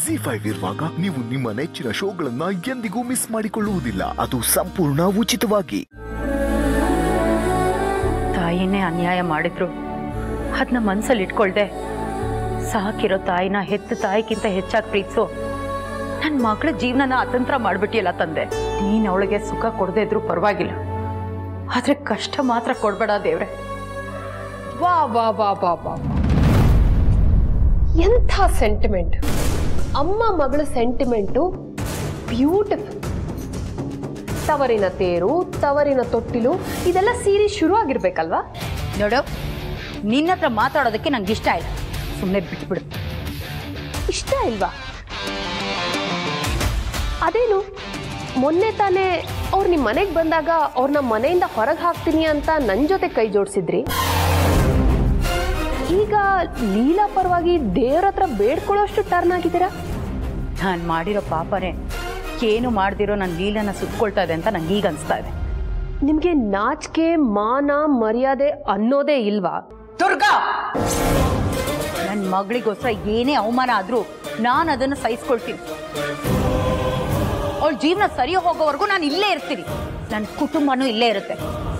G five ಇರುವಾಗ ನೀವು ನಿಮ್ಮ ನೆಚ್ಚಿನ ಶೋಗಳನ್ನ ಎಂದಿಗೂ ಮಿಸ್ ಮಾಡಿಕೊಳ್ಳುವುದಿಲ್ಲ ಅದು ಸಂಪೂರ್ಣ ಉಚಿತವಾಗಿ ತಾಯಿನೇ ಅನ್ಯಾಯ ಮಾಡಿದ್ರು ಅದನ್ನ ಮನ್ಸಲ್ಲಿ ಇಟ್ಕೊಳ್ದೆ ಸಾಕಿರೋ ತಾಯಿನ ಹೆತ್ತ ತಾಯಿಗಿಂತ ಹೆಚ್ಚಾಗಿ ಪ್ರೀತಿಸು ನನ್ನ ಮಗಳ ಜೀವನನ ಅತಂತ್ರ ಮಾಡ್ಬಿಟ್ಟಿಯಲ್ಲ ತಂದೆ ನೀನ್ ಅವಳಿಗೆ ಸುಖ ಕೊಡದೇ ಇದ್ರೂ ಪರವಾಗಿಲ್ಲ ಆದ್ರೆ ಕಷ್ಟ ಮಾತ್ರ ಕೊಡ್ಬೇಡ ದೇವ್ರೆ ವಾ ವಾ ವಾ ವಾ ವಾ ಎಂಥ ಸೆಂಟಿಮೆಂಟ್ ಅಮ್ಮ ಮಗಳ ಸೆಂಟಿಮೆಂಟು ಬ್ಯೂಟಿಫುಲ್ ತವರಿನ ತೇರು ತವರಿನ ತೊಟ್ಟಿಲು ಇದೆಲ್ಲ ಸೀರೀಸ್ ಶುರು ಆಗಿರ್ಬೇಕಲ್ವಾ ನೋಡು ನಿನ್ನ ಹತ್ರ ಮಾತಾಡೋದಕ್ಕೆ ನಂಗೆ ಇಷ್ಟ ಇಲ್ಲ ಸುಮ್ಮನೆ ಬಿಟ್ಬಿಡು ಇಷ್ಟ ಇಲ್ವಾ ಅದೇನು ಮೊನ್ನೆ ತಾನೇ ಅವ್ರು ನಿಮ್ಮ ಮನೆಗೆ ಬಂದಾಗ ಅವ್ರನ್ನ ಮನೆಯಿಂದ ಹೊರಗೆ ಹಾಕ್ತೀನಿ ಅಂತ ನನ್ನ ಜೊತೆ ಕೈ ಜೋಡಿಸಿದ್ರಿ ಈಗ ಲೀಲಾ ಪರವಾಗಿ ದೇವ್ರ ಹತ್ರ ಬೇಡ್ಕೊಳ್ಳೋಷ್ಟು ಟರ್ನ್ ಆಗಿದ್ದೀರಾ ನಾನು ಮಾಡಿರೋ ಪಾಪನೇ ಏನು ಮಾಡ್ದಿರೋ ನನ್ನ ಲೀಲನ ಸುತ್ಕೊಳ್ತಾ ಇದೆ ಅಂತ ನಂಗೆ ಈಗ ಅನಿಸ್ತಾ ಇದೆ ನಿಮ್ಗೆ ನಾಚಿಕೆ ಮಾನ ಮರ್ಯಾದೆ ಅನ್ನೋದೇ ಇಲ್ವಾ ದುರ್ಗಾ ನನ್ನ ಮಗಳಿಗೋಸ್ಕರ ಏನೇ ಅವಮಾನ ಆದ್ರೂ ನಾನು ಅದನ್ನು ಸಹಿಸ್ಕೊಳ್ತೀನಿ ಅವಳ ಜೀವನ ಸರಿ ಹೋಗೋವರೆಗೂ ನಾನು ಇಲ್ಲೇ ಇರ್ತೀನಿ ನನ್ನ ಕುಟುಂಬನೂ ಇಲ್ಲೇ ಇರುತ್ತೆ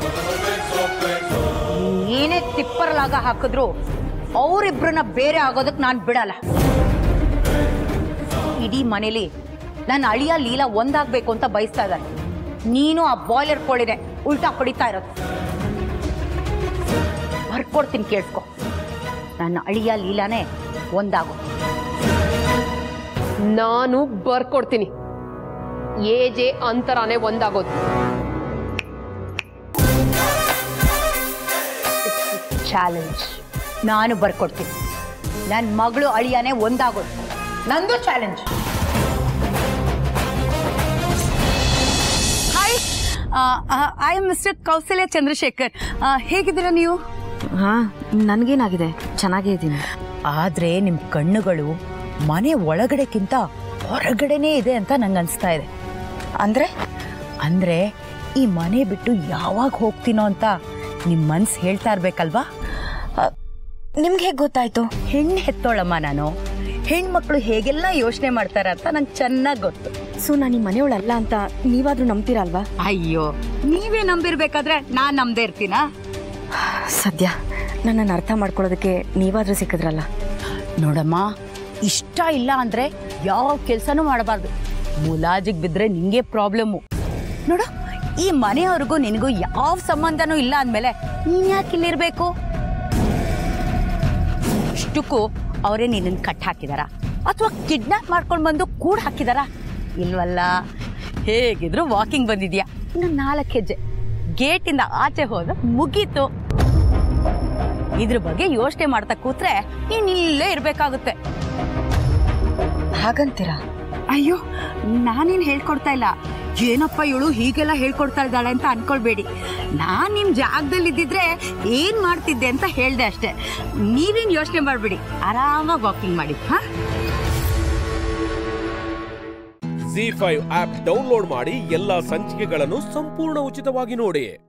ಏನೇ ತಿಪ್ಪರಲಾಗ ಹಾಕಿದ್ರು ಅವರಿಬ್ರನ್ನ ಬೇರೆ ಆಗೋದಕ್ಕೆ ನಾನು ಬಿಡಲ್ಲ ಇಡೀ ಮನೇಲಿ ನನ್ನ ಅಳಿಯ ಲೀಲಾ ಒಂದಾಗ್ಬೇಕು ಅಂತ ಬಯಸ್ತಾ ಇದ್ದಾರೆ ನೀನು ಆ ಬಾಯ್ಲರ್ ಕೋಳಿದೆ ಉಲ್ಟಾ ಹೊಡಿತಾ ಇರೋದು ಬರ್ಕೊಡ್ತೀನಿ ಕೇಳಿಸ್ಕೊ ನನ್ನ ಅಳಿಯ ಲೀಲಾನೇ ಒಂದಾಗು ನಾನು ಬರ್ಕೊಡ್ತೀನಿ ಏಜೆ ಅಂತರಾನೇ ಒಂದಾಗೋದು ಚಾಲೆಂಜ್ ನಾನು ಬರ್ಕೊಡ್ತೀನಿ ನನ್ನ ಮಗಳು ಅಳಿಯಾನೇ ಒಂದಾಗೋದು ನಂದು challenge hi I am mister Kousalya Chandrashekar ah, ಹೇಗಿದ್ದೀರಾ ನೀವು ಹಾ ನನ್ಗೇನಾಗಿದೆ ಚೆನ್ನಾಗೇ ಇದ್ದೀನಿ ಆದ್ರೆ ನಿಮ್ ಕಣ್ಣುಗಳು ಮನೆ ಒಳಗಡೆಕ್ಕಿಂತ ಹೊರಗಡೆನೇ ಇದೆ ಅಂತ ನಂಗೆ ಅನ್ಸ್ತಾ ಇದೆ ಅಂದ್ರೆ ಅಂದ್ರೆ ಈ ಮನೆ ಬಿಟ್ಟು ಯಾವಾಗ ಹೋಗ್ತೀನೋ ಅಂತ ನಿಮ್ ಮನ್ಸು ಹೇಳ್ತಾ ಇರ್ಬೇಕಲ್ವಾ ನಿಮ್ಗೆ ಹೇಗೆ ಗೊತ್ತಾಯ್ತು ಹೆಣ್ಣು ಹೆತ್ತೋಳಮ್ಮ ನಾನು ಹೆಣ್ಮಕ್ಳು ಹೇಗೆಲ್ಲ ಯೋಚನೆ ಮಾಡ್ತಾರೆ ಅಂತ ನಂಗೆ ಚೆನ್ನಾಗಿ ಗೊತ್ತು ಸೊ ನಾನು ಈ ಮನೆಯವಳಲ್ಲ ಅಂತ ನೀವಾದ್ರೂ ನಂಬ್ತೀರಲ್ವಾ ಅಯ್ಯೋ ನೀವೇ ನಂಬಿರ್ಬೇಕಾದ್ರೆ ನಾನ್ ನಂಬದೇ ಇರ್ತೀನಾ ಸದ್ಯ ನನ್ನನ್ನು ಅರ್ಥ ಮಾಡ್ಕೊಳ್ಳೋದಕ್ಕೆ ನೀವಾದ್ರೂ ಸಿಕ್ಕಿದ್ರಲ್ಲ ನೋಡಮ್ಮ ಇಷ್ಟ ಇಲ್ಲ ಅಂದ್ರೆ ಯಾವ ಕೆಲಸನೂ ಮಾಡಬಾರ್ದು ಮುಲಾಜಿಗೆ ಬಿದ್ರೆ ನಿಂಗೆ ಪ್ರಾಬ್ಲಮ್ಮು ನೋಡು ಈ ಮನೆಯವ್ರಿಗೂ ನಿನಗೂ ಯಾವ ಸಂಬಂಧನೂ ಇಲ್ಲ ಅಂದಮೇಲೆ ನೀನ್ ಯಾಕೆ ಇಲ್ಲಿರ್ಬೇಕು ಇಷ್ಟಕ್ಕೂ ಅವರೇ ನಿನ್ನನ್ನು ಕಟ್ ಹಾಕಿದಾರ ಅಥವಾ ಕಿಡ್ನಾಪ್ ಮಾಡ್ಕೊಂಡು ಬಂದು ಕೂಡ ಹಾಕಿದಾರ ಇಲ್ವಲ್ಲ ಹೇಗಿದ್ರು ವಾಕಿಂಗ್ ಬಂದಿದ್ಯಾ ಇನ್ನು ನಾಲ್ಕು ಹೆಜ್ಜೆ ಗೇಟಿಂದ ಆಚೆ ಹೋದ ಮುಗೀತು ಇದ್ರ ಬಗ್ಗೆ ಯೋಚನೆ ಮಾಡ್ತಾ ಕೂತ್ರೆ ನೀನ್ ಇಲ್ಲೇ ಇರ್ಬೇಕಾಗುತ್ತೆ ಹಾಗಂತೀರಾ ಅಯ್ಯೋ ನಾನೇನ್ ಹೇಳ್ಕೊಡ್ತಾ ಇಲ್ಲ ಏನಪ್ಪ ಇವಳು ಹೀಗೆಲ್ಲ ಹೇಳ್ಕೊಡ್ತಾ ಇದ್ದಾಳೆ ಅಂತ ಅನ್ಕೊಳ್ಬೇಡಿ ನಾನ್ ನಿಮ್ ಜಾಗದಲ್ಲಿ ಇದ್ದಿದ್ರೆ ಏನ್ ಮಾಡ್ತಿದ್ದೆ ಅಂತ ಹೇಳ್ದೆ ಅಷ್ಟೇ ನೀವೇನ್ ಯೋಚನೆ ಮಾಡ್ಬೇಡಿ ಆರಾಮಾಗಿ ವಾಕಿಂಗ್ ಮಾಡಿ ಹಾ ಜಿ ಫೈವ್ ಆಪ್ ಡೌನ್ಲೋಡ್ ಮಾಡಿ ಎಲ್ಲಾ ಸಂಚಿಕೆಗಳನ್ನು ಸಂಪೂರ್ಣ ಉಚಿತವಾಗಿ ನೋಡಿ